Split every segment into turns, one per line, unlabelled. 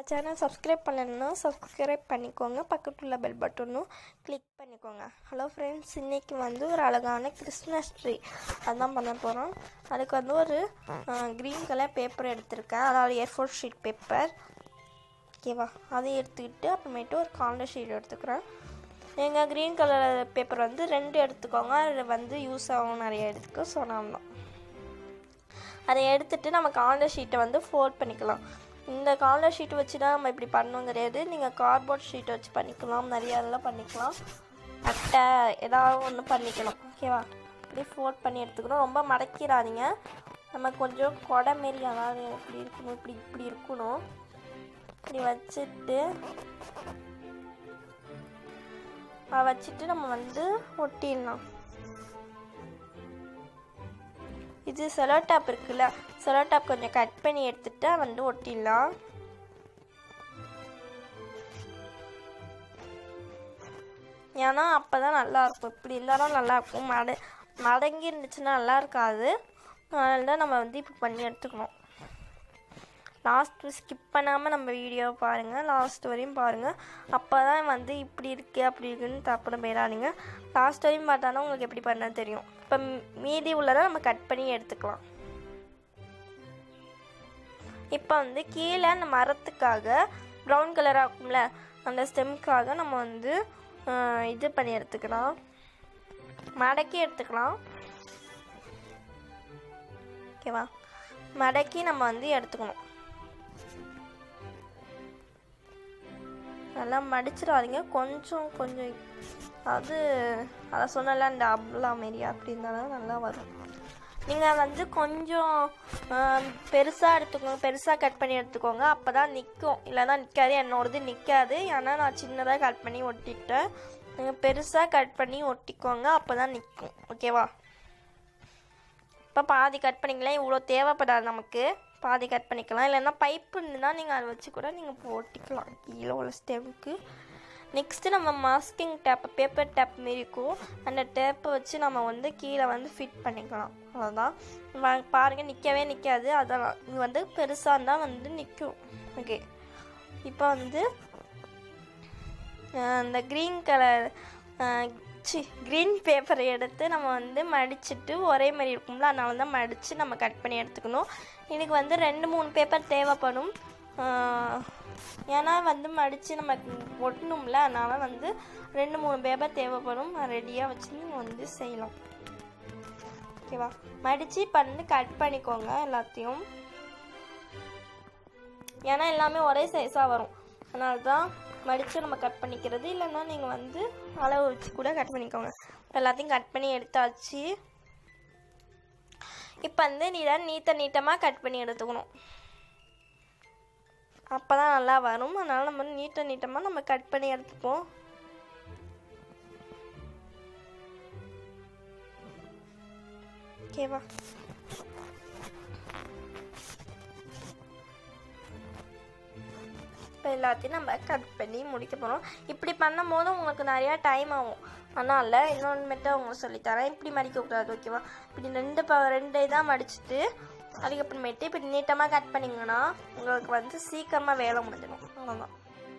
Channel subscribe பண்ணலைன்னா subscribe பண்ணிக்கோங்க பக்கத்தில் உள்ள பெல் பட்டனும் கிளிக் பண்ணிக்கோங்க ஹலோ ஃப்ரெண்ட்ஸ் இன்றைக்கி வந்து ஒரு அழகான கிறிஸ்மஸ் ட்ரீ அதுதான் பண்ண போகிறோம் அதுக்கு வந்து ஒரு க்ரீன் கலர் பேப்பர் எடுத்திருக்கேன் அதாவது ஏர் ஃபோர் ஷீட் பேப்பர் ஓகேவா அதை எடுத்துக்கிட்டு அப்புறமேட்டு ஒரு கார்னர் ஷீட் எடுத்துக்கிறேன் எங்கள் க்ரீன் கலர் பேப்பர் வந்து ரெண்டு எடுத்துக்கோங்க அதில் வந்து யூஸ் ஆகும் நிறைய எடுத்துக்க சொன்னோம் அதை எடுத்துட்டு நம்ம கார்னர் ஷீட்டை வந்து ஃபோல்ட் பண்ணிக்கலாம் இந்த கார்னர் ஷீட் வச்சு தான் நம்ம இப்படி பண்ணணும் கிடையாது நீங்கள் கார்ட்போர்ட் ஷீட்டை வச்சு பண்ணிக்கலாம் நிறைய இதெல்லாம் பண்ணிக்கலாம் அட்டை ஏதாவது ஒன்று பண்ணிக்கலாம் ஓகேவா இப்படி ஃபோல்ட் பண்ணி எடுத்துக்கணும் ரொம்ப மடக்கிடாதீங்க நம்ம கொஞ்சம் கொடை மாரி அதாவது இப்படி இருக்கணும் இப்படி இப்படி இருக்கணும் இப்படி வச்சுட்டு அதை வச்சுட்டு நம்ம வந்து ஒட்டிடலாம் இது செலோ டாப் இருக்குல்ல செலோ டாப் கொஞ்சம் கட் பண்ணி எடுத்துட்டு வந்து ஒட்டிடலாம் ஏன்னா அப்போ தான் நல்லாயிருக்கும் இப்படி இருந்தால் தான் நல்லாயிருக்கும் மட மடங்கி இருந்துச்சுன்னா நல்லா இருக்காது அதனால தான் நம்ம வந்து இப்போ பண்ணி எடுத்துக்கணும் லாஸ்ட் ஸ்கிப் பண்ணாமல் நம்ம வீடியோ பாருங்கள் லாஸ்ட் வரையும் பாருங்கள் அப்போ தான் வந்து இப்படி இருக்கு அப்படி இருக்குன்னு தப்புன்னு போயிடாதீங்க லாஸ்ட் வரையும் பார்த்தாலும் உங்களுக்கு எப்படி பண்ண தெரியும் இப்போ மீதி உள்ளதை நம்ம கட் பண்ணி எடுத்துக்கலாம் இப்போ வந்து கீழே அந்த மரத்துக்காக ப்ரௌன் கலராக இருக்கும்ல அந்த ஸ்டெம்க்காக நம்ம வந்து இது பண்ணி எடுத்துக்கலாம் மடக்கி எடுத்துக்கலாம் ஓகேவா மடக்கி நம்ம வந்து எடுத்துக்கணும் நல்லா மடிச்சிடாதீங்க கொஞ்சம் கொஞ்சம் அது அதை சொன்னல அந்த அப்லா மாரி அப்படி இருந்தாலும் நல்லா வரும் நீங்கள் வந்து கொஞ்சம் பெருசாக எடுத்துக்கோங்க பெருசாக கட் பண்ணி எடுத்துக்கோங்க அப்போ தான் நிற்கும் இல்லைனா நிற்காது என்னோடது நிற்காது ஏன்னா நான் சின்னதாக கட் பண்ணி ஒட்டிட்டேன் நீங்கள் பெருசாக கட் பண்ணி ஒட்டிக்கோங்க அப்போ தான் நிற்கும் ஓகேவா இப்போ பாதி கட் பண்ணிக்கலாம் இவ்வளோ தேவைப்படாது நமக்கு பாதி கட் பண்ணிக்கலாம் இல்லைன்னா பைப்பு இருந்துன்னா நீங்கள் அதை வச்சு கூட நீங்கள் போட்டிக்கலாம் கீழே உள்ள ஸ்டெம்க்கு நெக்ஸ்ட்டு நம்ம மாஸ்கிங் டேப் பேப்பர் டேப் மாரி இருக்கும் அந்த டேப்பை வச்சு நம்ம வந்து கீழே வந்து ஃபிட் பண்ணிக்கலாம் அவ்வளோதான் பாருங்கள் நிற்கவே நிற்காது அதெல்லாம் இது வந்து பெருசாக இருந்தால் வந்து நிற்கும் ஓகே இப்போ வந்து இந்த க்ரீன் கலர் சி க்ரீன் பேப்பரை எடுத்து நம்ம வந்து மடிச்சுட்டு ஒரே மாதிரி இருக்கும்ல அதனால தான் மடித்து நம்ம கட் பண்ணி எடுத்துக்கணும் இதுக்கு வந்து ரெண்டு மூணு பேப்பர் தேவைப்படும் ஏன்னா வந்து மடித்து நம்ம ஒட்டணும்ல அதனால் வந்து ரெண்டு மூணு பேப்பர் தேவைப்படும் ரெடியாக வச்சு நீங்கள் வந்து செய்யலாம் ஓகேவா மடித்து இப்போ வந்து கட் பண்ணிக்கோங்க எல்லாத்தையும் ஏன்னா எல்லாமே ஒரே சைஸாக வரும் அதனால தான் மடித்து நம்ம கட் பண்ணிக்கிறது இல்லைன்னா நீங்கள் வந்து அளவு வச்சு கூட கட் பண்ணிக்கோங்க இப்போ எல்லாத்தையும் கட் பண்ணி எடுத்தாச்சு இப்போ வந்து நீ தான் நீட்ட நீட்டமாக கட் பண்ணி எடுத்துக்கணும் அப்போ தான் நல்லா வரும் அதனால் நம்ம நீட்ட நீட்டமாக நம்ம கட் பண்ணி எடுத்துப்போம் ஓகேவா இப்போ எல்லாத்தையும் நம்ம கட் பண்ணி முடிக்க போகிறோம் இப்படி பண்ணும் போது உங்களுக்கு நிறையா டைம் ஆகும் அதனால் இன்னொன்று மட்டும் உங்களுக்கு சொல்லித்தரேன் இப்படி மடிக்கக்கூடாது ஓகேவா இப்படி ரெண்டு ப ரெண்டு இதாக மடிச்சுட்டு அதுக்கப்புறமேட்டு இப்படி நீட்டமாக கட் பண்ணிங்கன்னா உங்களுக்கு வந்து சீக்கிரமாக வேலை முடிஞ்சிடும் அவ்வளோதான்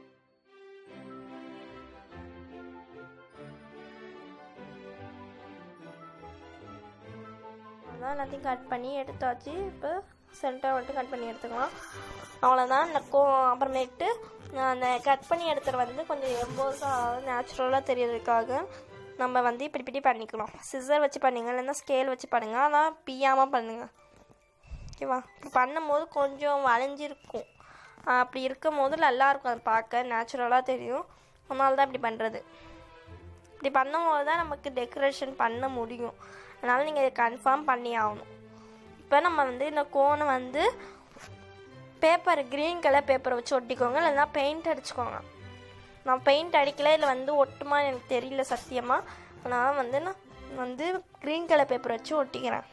அதான் எல்லாத்தையும் கட் பண்ணி எடுத்தாச்சு இப்போ சென்டர் மட்டும் கட் பண்ணி எடுத்துக்கலாம் அவ்வளோதான் இந்த கோ அப்புறமேட்டு அந்த கட் பண்ணி எடுத்துகிற வந்து கொஞ்சம் எம்போஸாக நேச்சுரலாக தெரியறதுக்காக நம்ம வந்து இப்படி இப்படி பண்ணிக்கலாம் சிசர் வச்சு பண்ணுங்க இல்லைன்னா ஸ்கேல் வச்சு பண்ணுங்க அதான் பியாமல் பண்ணுங்க ஓகேவா இப்படி பண்ணும்போது கொஞ்சம் வளைஞ்சிருக்கும் அப்படி இருக்கும் போது நல்லாயிருக்கும் அது பார்க்க நேச்சுரலாக தெரியும் அதனால தான் இப்படி பண்ணுறது இப்படி பண்ணும்போது தான் நமக்கு டெக்கரேஷன் பண்ண முடியும் அதனால் நீங்கள் இதை கன்ஃபார்ம் பண்ணி ஆகணும் இப்போ நம்ம வந்து இந்த கோனை வந்து பேப்பர் க்ரீன் கலர் பேப்பரை வச்சு ஒட்டிக்கோங்க இல்லைன்னா பெயிண்ட் அடிச்சுக்கோங்க நான் பெயிண்ட் அடிக்கல இதில் வந்து ஒட்டுமா எனக்கு தெரியல சத்தியமாக அதனால் வந்து நான் வந்து க்ரீன் கலர் பேப்பர் வச்சு ஒட்டிக்கிறேன்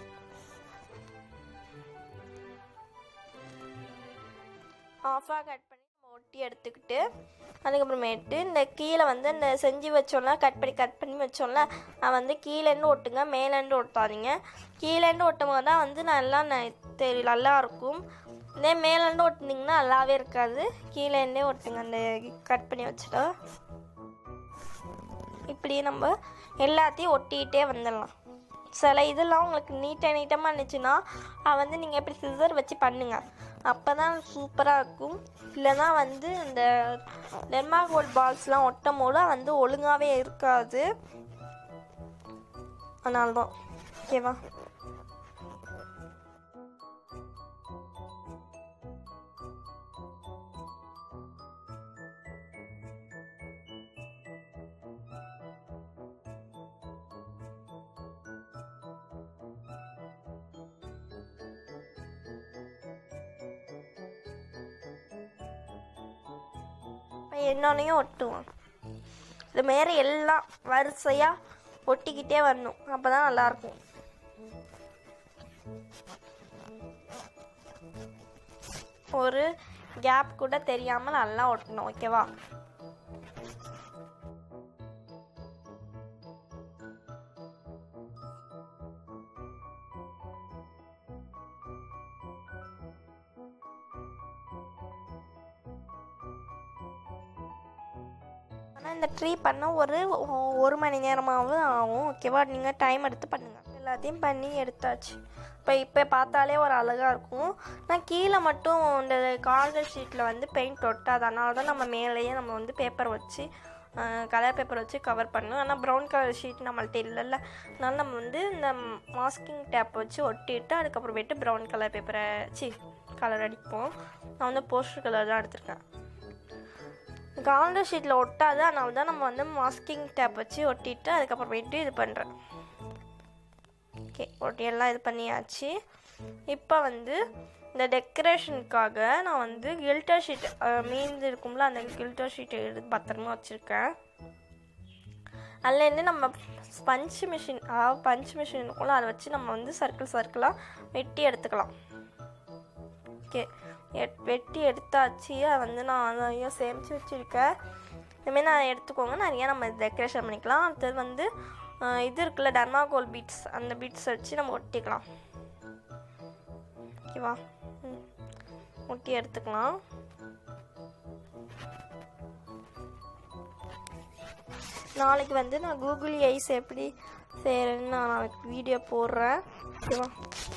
ஆஃபாக கட் பண்ணி நம்ம ஒட்டி எடுத்துக்கிட்டு அதுக்கப்புறமேட்டு இந்த கீழே வந்து இந்த செஞ்சு வச்சோம்ல கட் பண்ணி கட் பண்ணி வச்சோம்ல நான் வந்து கீழேருந்து ஒட்டுங்க மேலேருந்து ஒட்டாதீங்க கீழேருந்து ஒட்டும் போது தான் வந்து நல்லா தெரி நல்லா இருக்கும் இதே மேலேருந்து ஒட்டினீங்கன்னா நல்லாவே இருக்காது கீழேருந்தே ஒட்டுங்க அந்த கட் பண்ணி வச்சுட்டா இப்படி நம்ம எல்லாத்தையும் ஒட்டிக்கிட்டே வந்துடலாம் சில இதெல்லாம் உங்களுக்கு நீட்டாக நீட்டமாக இருந்துச்சுன்னா அது வந்து நீங்கள் எப்படி சிசர் வச்சு பண்ணுங்க அப்போ தான் சூப்பராக இருக்கும் இல்லைன்னா வந்து இந்த டெர்மாகோல் பால்ஸ்லாம் ஒட்டும் போது அது வந்து ஒழுங்காகவே இருக்காது அதனால தான் ஓகேவா என்னோனையும் ஒட்டுவோம் இது மாரி எல்லாம் வரிசையாக ஒட்டிக்கிட்டே வரணும் அப்போ தான் நல்லாயிருக்கும் ஒரு கேப் கூட தெரியாமல் நல்லா ஒட்டணும் ஓகேவா ஆனால் இந்த ட்ரீ பண்ண ஒரு ஒ- ஒரு மணி நேரமாவது ஆகும் ஓகேவா நீங்கள் டைம் எடுத்து பண்ணுங்கள் எல்லாத்தையும் பண்ணி எடுத்தாச்சு இப்போ இப்போ பார்த்தாலே ஒரு அழகாக இருக்கும் நான் கீழே மட்டும் இந்த கார்னர் ஷீட்டில் வந்து பெயிண்ட் ஒட்டாது அதனால தான் நம்ம மேலேயே நம்ம வந்து பேப்பர் வச்சு கலர் பேப்பர் வச்சு கவர் பண்ணணும் ஆனால் ப்ரௌன் கலர் ஷீட் நம்மள்ட்ட இல்லைல்ல அதனால நம்ம வந்து இந்த மாஸ்கிங் டேப் வச்சு ஒட்டிட்டு அதுக்கப்புறமேட்டு ப்ரௌன் கலர் பேப்பரை சி கலர் அடிப்போம் நான் வந்து போஸ்டர் கலர் தான் எடுத்திருக்கேன் காலண்டர் ஷீட்டில் ஒட்டாது அதனால தான் நம்ம வந்து மாஸ்கிங் டேப் வச்சு ஒட்டிட்டு அதுக்கப்புறமேட்டு இது பண்ணுறேன் ஓகே ஒட்டி எல்லாம் இது பண்ணியாச்சு இப்போ வந்து இந்த டெக்கரேஷனுக்காக நான் வந்து கில்டர் ஷீட் மீந்து இருக்கும்ல அந்த கில்டர் ஷீட் எடுத்து பத்திரமா வச்சுருக்கேன் அதுலேருந்து நம்ம பஞ்ச் மிஷின் அதாவது பஞ்ச் மிஷின் இருக்கும்ல அதை வச்சு நம்ம வந்து சர்க்கிள் சர்க்கிளாக வெட்டி எடுத்துக்கலாம் ஓகே எட் வெட்டி எடுத்தாச்சு அதை வந்து நான் நிறைய சேமித்து வச்சுருக்கேன் இதுமாரி நான் எடுத்துக்கோங்க நிறைய நம்ம டெக்கரேஷன் பண்ணிக்கலாம் அடுத்தது வந்து ஆஹ், இது இருக்குல்ல டர்மாகோல் பீட்ஸ் அந்த பீட்ஸ் வச்சு நம்ம ஒட்டிக்கலாம் ஓகேவா ம். ஒட்டி எடுத்துக்கலாம் நாளைக்கு வந்து நான் கூகுள் ஐஸ் எப்படி செய்கிறேன்னு நான் நாளைக்கு வீடியோ போடுறேன் ஓகேவா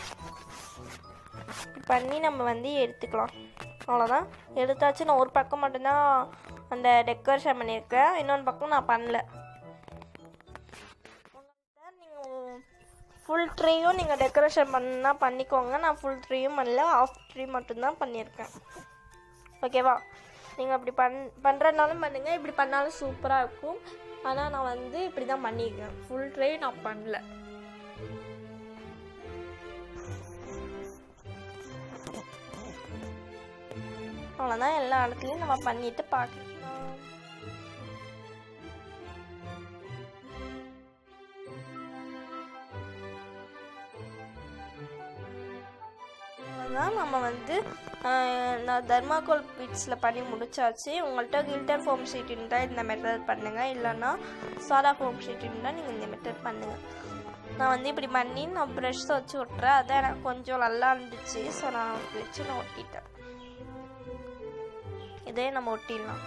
இப்படி பண்ணி நம்ம வந்து எடுத்துக்கலாம் அவ்வளோதான் எடுத்தாச்சு நான் ஒரு பக்கம் மட்டும்தான் அந்த டெக்கரேஷன் பண்ணியிருக்கேன் இன்னொன்று பக்கம் நான் பண்ணல நீங்கள் ஃபுல் ட்ரீயும் நீங்கள் டெக்கரேஷன் பண்ணா பண்ணிக்கோங்க நான் ஃபுல் ட்ரீயும் பண்ணல ஆஃப் ட்ரீ மட்டும்தான் பண்ணியிருக்கேன் ஓகேவா நீங்கள் அப்படி பண் பண்ணுறதுனாலும் பண்ணுங்கள் இப்படி பண்ணாலும் சூப்பராக இருக்கும் ஆனால் நான் வந்து இப்படி தான் பண்ணியிருக்கேன் ஃபுல் ட்ரே நான் பண்ணல அவ்வளோதான் எல்லா இடத்துலையும் நம்ம பண்ணிட்டு பார்க்கலாம் அவ்வளோதான் நம்ம வந்து ஆஹ், நான் தர்மாகோல் பீட்ஸில் பண்ணி முடிச்சாச்சு உங்கள்கிட்ட கில்டர் ஃபோம் ஷீட் இருந்தால் இந்த மெத்தட் பண்ணுங்கள் இல்லைன்னா சாதா ஃபோம் ஷீட் இருந்தால் நீங்கள் இந்த மெத்தட் பண்ணுங்கள் நான் வந்து இப்படி பண்ணி நான் ப்ரஷ் வச்சு ஒட்டுறேன் அதான் எனக்கு கொஞ்சம் நல்லா இருந்துச்சு ஸோ நான் அப்படி வச்சு நான் ஒட்டிட்டேன் இதே நம்ம ஒட்டிடலாம்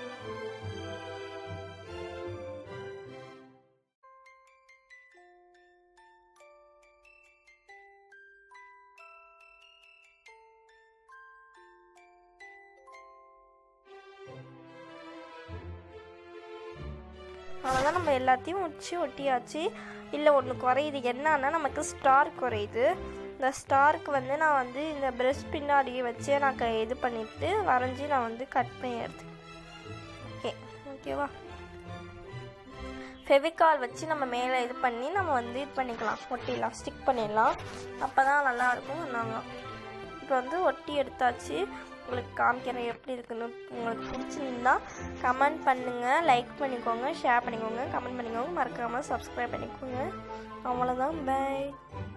அவ்வளோதான் நம்ம எல்லாத்தையும் வச்சு ஒட்டியாச்சு இல்லை ஒன்று குறையுது என்னன்னா நமக்கு ஸ்டார் குறையுது இந்த ஸ்டாருக்கு வந்து நான் வந்து இந்த ப்ரெஷ் பின்னாடி வச்சே நான் க- இது பண்ணிட்டு வரைஞ்சி நான் வந்து கட் பண்ணி எடுத்து ஓகே ஓகேவா ஃபெவிகால் வச்சு நம்ம மேலே இது பண்ணி நம்ம வந்து இது பண்ணிக்கலாம் ஒட்டிடலாம் ஸ்டிக் பண்ணிடலாம் அப்போ தான் நல்லாயிருக்கும் நாங்கள் இப்போ வந்து ஒட்டி எடுத்தாச்சு உங்களுக்கு காமிக்கிறேன் எப்படி இருக்குன்னு உங்களுக்கு பிடிச்சிருந்தா கமெண்ட் பண்ணுங்கள் லைக் பண்ணிக்கோங்க ஷேர் பண்ணிக்கோங்க கமெண்ட் பண்ணிக்கோங்க மறக்காமல் சப்ஸ்கிரைப் பண்ணிக்கோங்க அவ்வளோதான் பை